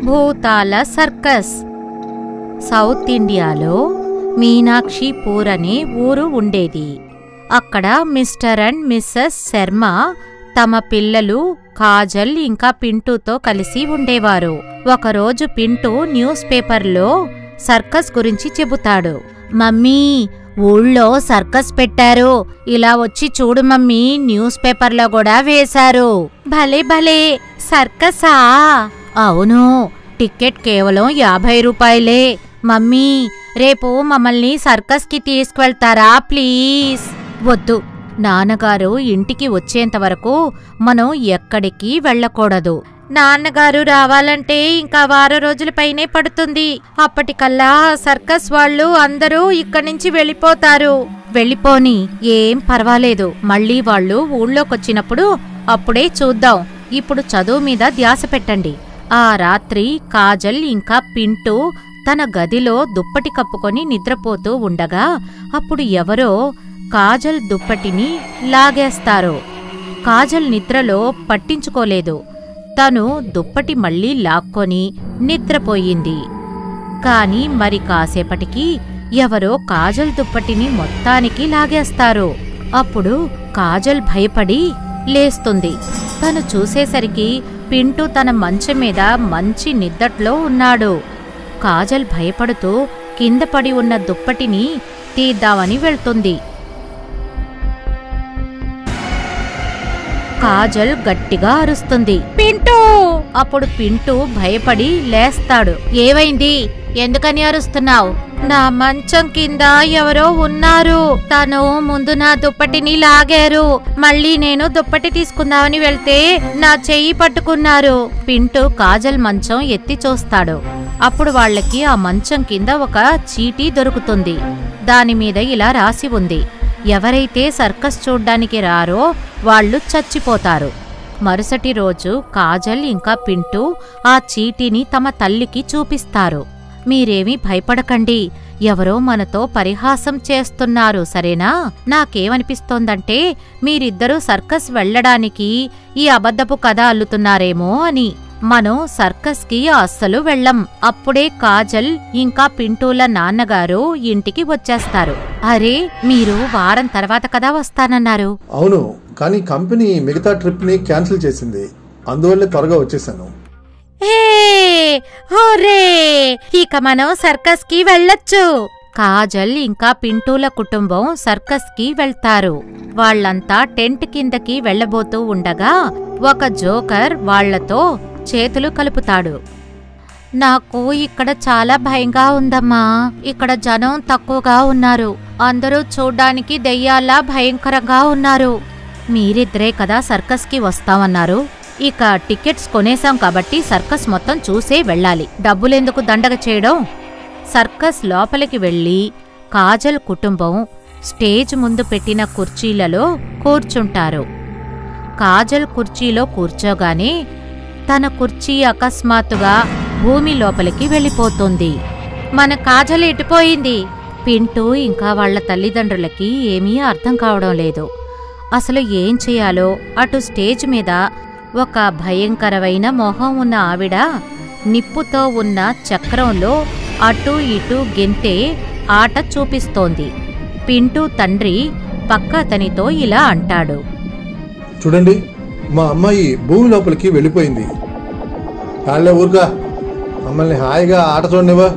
భూతాల circus south ఇండియాలో మీనాక్షిపూర్ అనే ఊరు ఉండేది అక్కడ మిస్టర్ అండ్ మిస్సెస్ శర్మ తమ పిల్లలు కాజల్ ఇంకా పింటూతో కలిసి ఉండేవారు ఒకరోజు పింటూ న్యూస్ పేపర్లో సర్కస్ గురించి చెబుతాడు మమ్మీ ఊళ్ళో సర్కస్ పెట్టారు ఇలా వచ్చి చూడు మమ్మీ న్యూస్ పేపర్లో కూడా వేశారు భలే భలే సర్కసా అవును టికెట్ కేవలం యాభై రూపాయలే మమ్మీ రేపు మమ్మల్ని సర్కస్కి తీసుకువెళ్తారా ప్లీజ్ వద్దు నాన్నగారు ఇంటికి వచ్చేంత వరకు మనం ఎక్కడికి వెళ్ళకూడదు నాన్నగారు రావాలంటే ఇంకా వారం రోజుల పైనే పడుతుంది అప్పటికల్లా సర్కస్ వాళ్ళు అందరూ ఇక్కడి నుంచి వెళ్ళిపోతారు వెళ్ళిపోని ఏం పర్వాలేదు మళ్ళీ వాళ్ళు ఊళ్ళోకొచ్చినప్పుడు అప్పుడే చూద్దాం ఇప్పుడు చదువు మీద ధ్యాస పెట్టండి ఆ రాత్రి కాజల్ ఇంకా పింటూ తన గదిలో దుప్పటి కప్పుకొని నిద్రపోతూ ఉండగా అప్పుడు ఎవరో కాజల్ దుప్పటిని లాగేస్తారు కాజల్ నిద్రలో పట్టించుకోలేదు తను దుప్పటి మళ్ళీ లాక్కొని నిద్రపోయింది కాని మరి కాసేపటికి ఎవరో కాజల్ దుప్పటిని మొత్తానికి లాగేస్తారు అప్పుడు కాజల్ భయపడి లేస్తుంది తను చూసేసరికి పింటూ తన మంచం మీద మంచి నిద్దట్లో ఉన్నాడు కాజల్ భయపడుతూ కింద పడి ఉన్న దుప్పటిని తీద్దామని వెళ్తుంది కాజల్ గట్టిగా అరుస్తుంది పింటూ అప్పుడు పింటూ భయపడి లేస్తాడు ఏవైంది ఎందుకని అరుస్తున్నావు నా మంచం కింద ఎవరో ఉన్నారు తను ముందు నా దుప్పటిని లాగారు మళ్ళీ నేను దుప్పటి తీసుకుందామని వెళ్తే నా చెయ్యి పట్టుకున్నారు పింటూ కాజల్ మంచం ఎత్తి చూస్తాడు అప్పుడు వాళ్ళకి ఆ మంచం కింద ఒక చీటీ దొరుకుతుంది దాని మీద ఇలా రాసి ఉంది ఎవరైతే సర్కస్ చూడ్డానికి రారో వాళ్ళు చచ్చిపోతారు మరుసటి రోజు కాజల్ ఇంకా పింటూ ఆ చీటీని తమ తల్లికి చూపిస్తారు మీరేమీ భయపడకండి ఎవరో మనతో పరిహాసం చేస్తున్నారు సరేనా నాకేమనిపిస్తోందంటే మీరిద్దరూ సర్కస్ వెళ్ళడానికి ఈ అబద్ధపు కథ అల్లుతున్నారేమో అని మనం సర్కస్కి అస్సలు వెళ్ళం అప్పుడే కాజల్ ఇంకా పింటూల నాన్నగారు ఇంటికి వచ్చేస్తారు అరే మీరు వారం తర్వాత కదా వస్తానన్నారు అవును కానీ కంపెనీ మిగతా ట్రిప్ని క్యాన్సిల్ చేసింది అందువల్ల త్వరగా వచ్చేసాను హే హోరే ఇక మనం సర్కస్ కి వెళ్ళొచ్చు కాజల్ ఇంకా పింటూల కుటుంబం సర్కస్ కి వెళ్తారు వాళ్ళంతా టెంట్ కిందకి వెళ్ళబోతూ ఉండగా ఒక జోకర్ వాళ్లతో చేతులు కలుపుతాడు నాకు ఇక్కడ చాలా భయంగా ఉందమ్మా ఇక్కడ జనం తక్కువగా ఉన్నారు అందరూ చూడ్డానికి దెయ్యాల్లా భయంకరంగా ఉన్నారు మీరిద్దరే కదా సర్కస్కి వస్తామన్నారు ఇక టికెట్స్ కొనేశాం కాబట్టి సర్కస్ మొత్తం చూసే వెళ్ళాలి డబ్బులెందుకు దండగ చేయడం సర్కస్ లోపలికి వెళ్ళి కాజల్ కుటుంబం స్టేజ్ ముందు పెట్టిన కుర్చీలలో కూర్చుంటారు కాజల్ కుర్చీలో కూర్చోగానే తన కుర్చీ అకస్మాత్తుగా భూమి లోపలికి వెళ్ళిపోతుంది మన కాజల్ ఎటుపోయింది పింటూ ఇంకా వాళ్ళ తల్లిదండ్రులకి ఏమీ అర్థం కావడం లేదు అసలు ఏం చేయాలో అటు స్టేజ్ మీద ఒక భయంకరమైన మొహం ఉన్న ఆవిడ నిప్పుతో ఉన్న చక్రంలో అటూ ఇటూ గెంతే ఆట చూపిస్తోంది పింటూ తండ్రి పక్క అతనితో ఇలా అంటాడు చూడండి మా అమ్మాయి భూమి లోపలికి వెళ్ళిపోయింది కాళ్ళే ఊరుగా మమ్మల్ని హాయిగా ఆట చూడనివా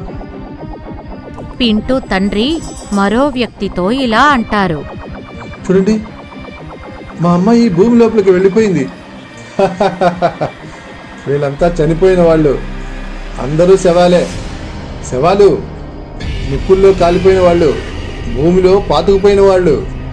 పింటూ తండ్రి మరో వ్యక్తితో ఇలా అంటారు చూడండి మా అమ్మాయి భూమి లోపలికి వెళ్ళిపోయింది వీళ్ళంతా చనిపోయిన వాళ్ళు అందరూ శవాలే శవాలు నిప్పుల్లో కాలిపోయిన వాళ్ళు భూమిలో పాతుకుపోయిన వాళ్ళు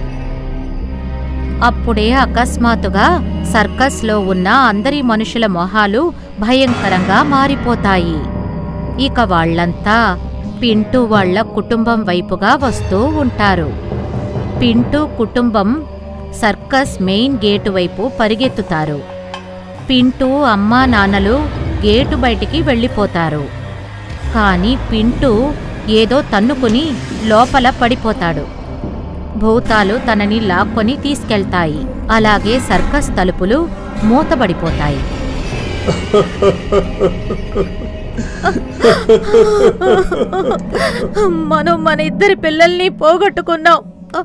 అప్పుడే అకస్మాత్తుగా సర్కస్లో ఉన్న అందరి మనుషుల మొహాలు భయంకరంగా మారిపోతాయి ఇక వాళ్ళంతా పింటూ వాళ్ళ కుటుంబం వైపుగా వస్తూ ఉంటారు పింటూ కుటుంబం సర్కస్ మెయిన్ గేటు వైపు పరిగెత్తుతారు పింటూ అమ్మా నాన్నలు గేటు బయటికి వెళ్ళిపోతారు కాని పింటూ ఏదో తన్నుకుని లోపల పడిపోతాడు భూతాలు తనని లాక్కొని తీసుకెళ్తాయి అలాగే సర్కస్ తలుపులు మూతబడిపోతాయి మనం మన ఇద్దరి పిల్లల్ని పోగొట్టుకున్నాం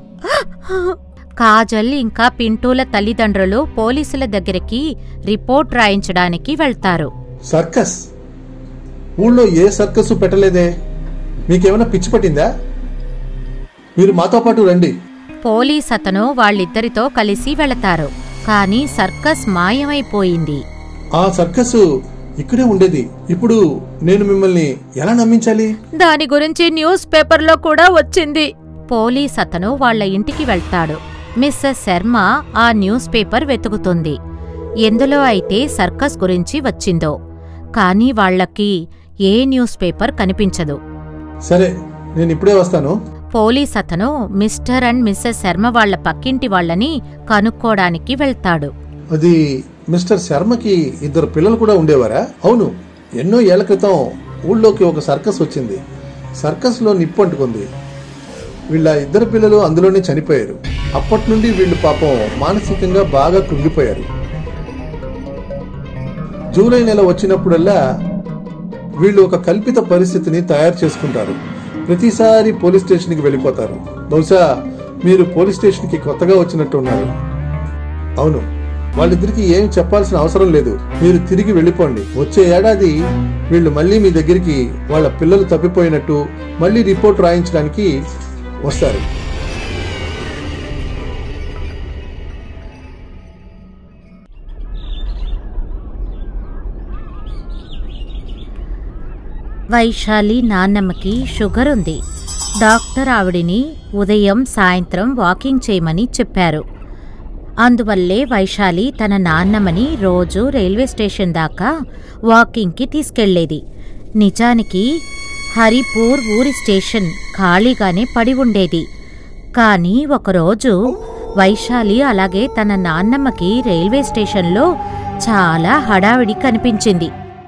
కాజల్ ఇంకా పింటూల తల్లిదండ్రులు పోలీసుల దగ్గరికి రిపోర్ట్ రాయించడానికి వెళ్తారు సర్కస్ ఊళ్ళో ఏ సర్కస్ పెట్టలేదే మీకేమైనా పిచ్చి పట్టిందా మీరు మాతో పాటు రండి పోలీస్ అతను వాళ్ళిద్దరితో కలిసి వెళతారు కాని సర్కస్ మాయమైపోయింది ఆ సర్కస్ ఇక్కడే ఉండేది ఇప్పుడు నేను మిమ్మల్ని ఎలా నమ్మించాలి దాని గురించి న్యూస్ పేపర్లో కూడా వచ్చింది పోలీస్ అతను వాళ్ళ ఇంటికి వెళ్తాడు మిస్సెస్ శర్మ ఆ న్యూస్ పేపర్ వెతుకుతుంది ఎందులో అయితే సర్కస్ గురించి వచ్చిందో కానీ వాళ్ళకి ఏ న్యూస్ పేపర్ కనిపించదు సరే నేను ఇప్పుడే వస్తాను పోలీస్ అతను మిస్టర్ అండ్ మిస్సెస్ శర్మ వాళ్ళ పక్కింటి వాళ్ళని కనుక్కోడానికి వెళ్తాడు అది మిస్టర్ శర్మకి ఇద్దరు పిల్లలు కూడా ఉండేవారా అవును ఎన్నో ఏళ్ల క్రితం ఊళ్ళోకి ఒక సర్కస్ వచ్చింది సర్కస్లో నిప్పు అంటుకుంది వీళ్ళ ఇద్దరు పిల్లలు అందులోనే చనిపోయారు అప్పటి నుండి వీళ్ళు పాపం మానసికంగా బాగా కృంగిపోయారు జూలై నెల వచ్చినప్పుడల్లా వీళ్ళు ఒక కల్పిత పరిస్థితిని తయారు చేసుకుంటారు ప్రతిసారి పోలీస్ స్టేషన్కి వెళ్ళిపోతారు బహుశా మీరు పోలీస్ స్టేషన్కి కొత్తగా వచ్చినట్టు ఉన్నారు అవును వాళ్ళిద్దరికి ఏం చెప్పాల్సిన అవసరం లేదు మీరు తిరిగి వెళ్ళిపోండి వచ్చే ఏడాది వీళ్ళు మళ్ళీ మీ దగ్గరికి వాళ్ళ పిల్లలు తప్పిపోయినట్టు మళ్ళీ రిపోర్ట్ రాయించడానికి వస్తారు వైశాలి నాన్నమ్మకి షుగర్ ఉంది డాక్టర్ ఆవిడిని ఉదయం సాయంత్రం వాకింగ్ చేయమని చెప్పారు అందువల్లే వైశాలి తన నాన్నమ్మని రోజు రైల్వే స్టేషన్ దాకా వాకింగ్కి తీసుకెళ్లేది నిజానికి హరిపూర్ ఊరి స్టేషన్ ఖాళీగానే పడి ఉండేది కానీ ఒకరోజు వైశాలి అలాగే తన నాన్నమ్మకి రైల్వే స్టేషన్లో చాలా హడావిడి కనిపించింది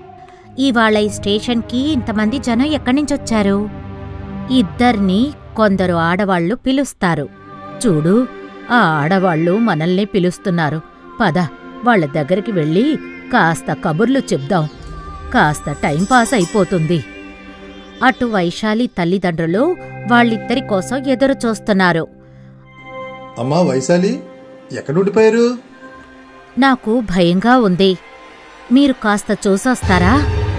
ఇవాళ ఈ స్టేషన్కి ఇంతమంది జనం ఎక్కడి నుంచి వచ్చారు ఇద్దరిని కొందరు ఆడవాళ్లు పిలుస్తారు చూడు ఆ ఆడవాళ్లు మనల్ని పిలుస్తున్నారు పద వాళ్ళ దగ్గరికి వెళ్ళి కాస్త కబుర్లు చెప్దాం కాస్త టైం పాస్ అయిపోతుంది అటు వైశాలి తల్లిదండ్రులు వాళ్ళిద్దరి కోసం ఎదురు చూస్తున్నారు అమ్మా వైశాలి ఎక్కడ ఉండిపోయారు నాకు భయంగా ఉంది మీరు కాస్త చూసొస్తారా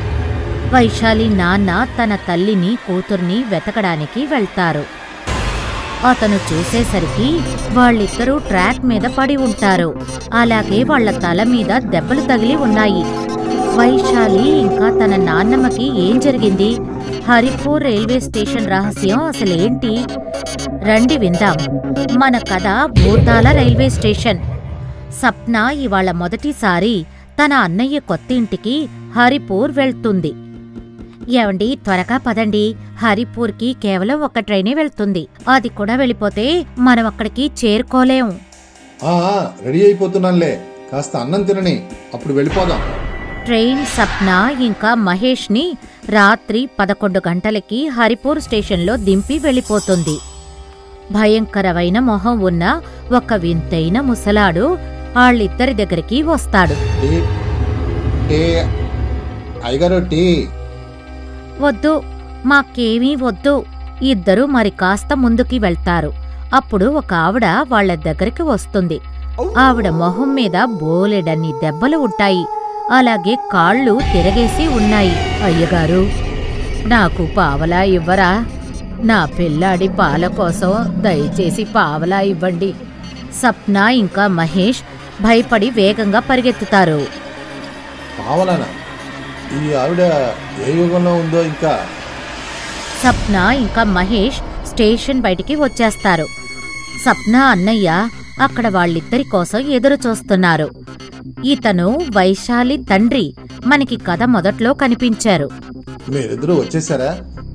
వైశాలి నాన్న తన తల్లిని కూతుర్ని వెతకడానికి వెళ్తారు అతను చూసేసరికి వాళ్ళిద్దరూ ట్రాక్ మీద పడి ఉంటారు అలాగే వాళ్ళ తల మీద దెబ్బలు తగిలి ఉన్నాయి వైశాలి ఇంకా తన నాన్నమ్మకి ఏం జరిగింది హరిపూర్ రైల్వే స్టేషన్ రహస్యం అసలేంటి రండి విందాం మన కథ భూతాల రైల్వే స్టేషన్ సప్న ఇవాళ మొదటిసారి తన అన్నయ్య కొత్త ఇంటికి హరిపూర్ వెళ్తుంది ఏవండి త్వరగా పదండి హరిపూర్కి కేవలం ఒక ట్రైనే వెళ్తుంది అది కూడా వెళ్ళిపోతే మనం అక్కడికి చేరుకోలేం ఆ ఆ, రెడీ అయిపోతున్నానులే కాస్త అన్నం తినని అప్పుడు వెళ్ళిపోదాం ట్రైన్ సప్న ఇంకా మహేష్ని రాత్రి పదకొండు గంటలకి హరిపూర్ స్టేషన్లో దింపి వెళ్ళిపోతుంది భయంకరమైన మొహం ఉన్న ఒక వింతైన ముసలాడు వాళ్ళిద్దరి దగ్గరికి వస్తాడు టీ టీ అయ్యగారు టీ వద్దు మాకేమీ వద్దు ఇద్దరు మరి కాస్త ముందుకి వెళ్తారు అప్పుడు ఒక ఆవిడ వాళ్ళ దగ్గరికి వస్తుంది ఆవిడ మొహం మీద బోలెడన్ని దెబ్బలు ఉంటాయి అలాగే కాళ్ళు తిరగేసి ఉన్నాయి అయ్యగారు నాకు పావలా ఇవ్వరా నా పిల్లాడి పాల కోసం దయచేసి పావలా ఇవ్వండి సప్న ఇంకా మహేష్ భయపడి వేగంగా పరిగెత్తుతారు పావలానా ఈ ఆవిడ ఏ యుగంలో ఉందో ఇంకా సప్న ఇంకా మహేష్ స్టేషన్ బయటికి వచ్చేస్తారు సప్న అన్నయ్య అక్కడ వాళ్ళిద్దరి కోసం ఎదురు చూస్తున్నారు ఇతను వైశాలి తండ్రి మనకి కథ మొదట్లో కనిపించారు మీరిద్దరూ వచ్చేసారా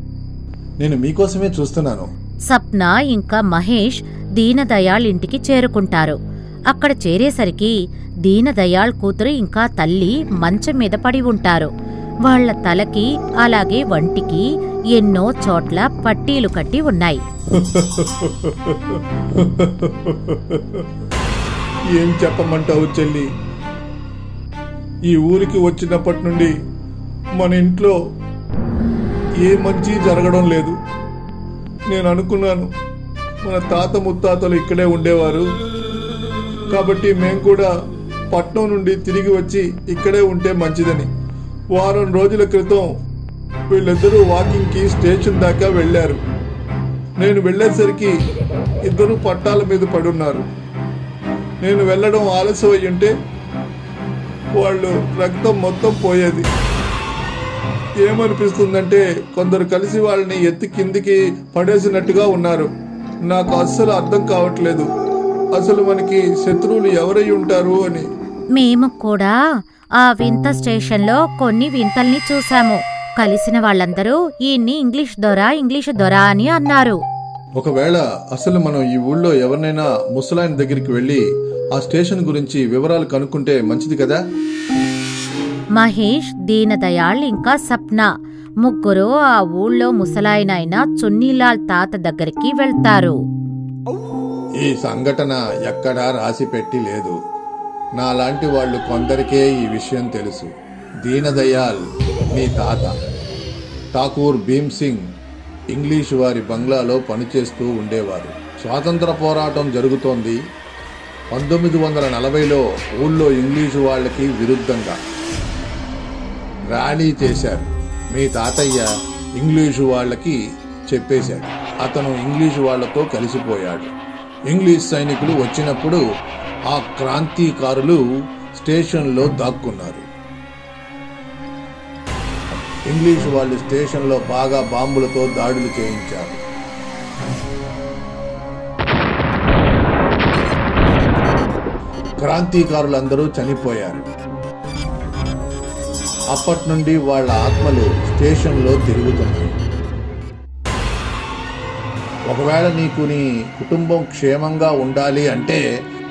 నేను మీకోసమే చూస్తున్నాను సప్న ఇంకా మహేష్ దీనదయాళ్ ఇంటికి చేరుకుంటారు అక్కడ చేరేసరికి దీనదయాళ్ కూతురు ఇంకా తల్లి మంచం మీద పడి ఉంటారు వాళ్ళ తలకి అలాగే వంటికి ఎన్నో చోట్ల పట్టీలు కట్టి ఉన్నాయి ఏం చెప్పమంటావు చెల్లి ఈ ఊరికి వచ్చినప్పటి నుండి మన ఇంట్లో ఏ మంచి జరగడం లేదు నేను అనుకున్నాను మన తాత ముత్తాతలు ఇక్కడే ఉండేవారు కాబట్టి మేము కూడా పట్నం నుండి తిరిగి వచ్చి ఇక్కడే ఉంటే మంచిదని వారం రోజుల క్రితం వీళ్ళిద్దరూ వాకింగ్కి స్టేషన్ దాకా వెళ్ళారు నేను వెళ్ళేసరికి ఇద్దరు పట్టాల మీద పడున్నారు నేను వెళ్ళడం ఆలస్యం అయ్యి ఉంటే వాళ్ళు రక్తం మొత్తం పోయేది ఏమనిపిస్తుందంటే కొందరు కలిసి వాళ్ళని ఎత్తి కిందికి పడేసినట్టుగా ఉన్నారు నాకు అస్సలు అర్థం కావట్లేదు అసలు మనకి శత్రువులు ఎవరై ఉంటారు అని మేము కూడా ఆ వింత స్టేషన్లో కొన్ని వింతల్ని చూశాము కలిసిన వాళ్ళందరూ ఈయన్ని ఇంగ్లీష్ దొర ఇంగ్లీష్ దొర అని అన్నారు ఒకవేళ అసలు మనం ఈ ఊళ్ళో ఎవరినైనా ముసలాయన దగ్గరికి వెళ్ళి ఆ స్టేషన్ గురించి వివరాలు కనుక్కుంటే మంచిది కదా మహేష్ దీనదయాళ్ ఇంకా సప్న ముగ్గురు ఆ ఊళ్ళో ముసలాయనైన చున్నీలాల్ తాత దగ్గరికి వెళ్తారు ఈ సంఘటన ఎక్కడా రాసి పెట్టి లేదు నాలాంటి వాళ్ళు కొందరికే ఈ విషయం తెలుసు దీనదయాల్ మీ తాత ఠాకూర్ భీమ్ సింగ్ ఇంగ్లీష్ వారి బంగ్లాలో పనిచేస్తూ ఉండేవారు స్వాతంత్ర పోరాటం జరుగుతోంది పంతొమ్మిది వందల నలభైలో ఊళ్ళో ఇంగ్లీషు వాళ్ళకి విరుద్ధంగా ర్యాలీ చేశారు మీ తాతయ్య ఇంగ్లీషు వాళ్ళకి చెప్పేశాడు అతను ఇంగ్లీషు వాళ్ళతో కలిసిపోయాడు ఇంగ్లీష్ సైనికులు వచ్చినప్పుడు ఆ క్రాంతికారులు స్టేషన్లో దాక్కున్నారు ఇంగ్లీష్ వాళ్ళు స్టేషన్లో బాగా బాంబులతో దాడులు చేయించారు క్రాంతికారులందరూ చనిపోయారు అప్పటి నుండి వాళ్ళ ఆత్మలు స్టేషన్లో తిరుగుతున్నాయి ఒకవేళ నీకు నీ కుటుంబం క్షేమంగా ఉండాలి అంటే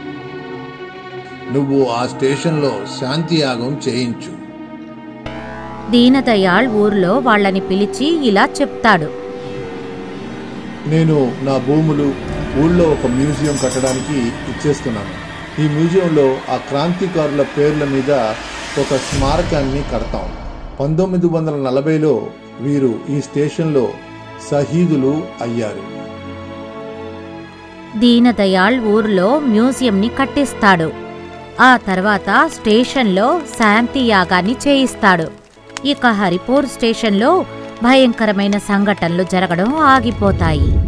నువ్వు ఆ స్టేషన్లో శాంతియాగం చేయించు దీనదయాళ్ ఊర్లో వాళ్ళని పిలిచి ఇలా చెప్తాడు నేను నా భూములు ఊళ్ళో ఒక మ్యూజియం కట్టడానికి ఇచ్చేస్తున్నాను ఈ మ్యూజియంలో ఆ క్రాంతికారుల పేర్ల మీద ఒక స్మారకాన్ని కడతాం పంతొమ్మిది వందల నలభైలో వీరు ఈ స్టేషన్లో షహీదులు అయ్యారు దీనదయాళ్ ఊర్లో మ్యూజియంని కట్టిస్తాడు ఆ తర్వాత స్టేషన్లో శాంతి యాగాన్ని చేయిస్తాడు ఇక హరిపూర్ స్టేషన్లో భయంకరమైన సంఘటనలు జరగడం ఆగిపోతాయి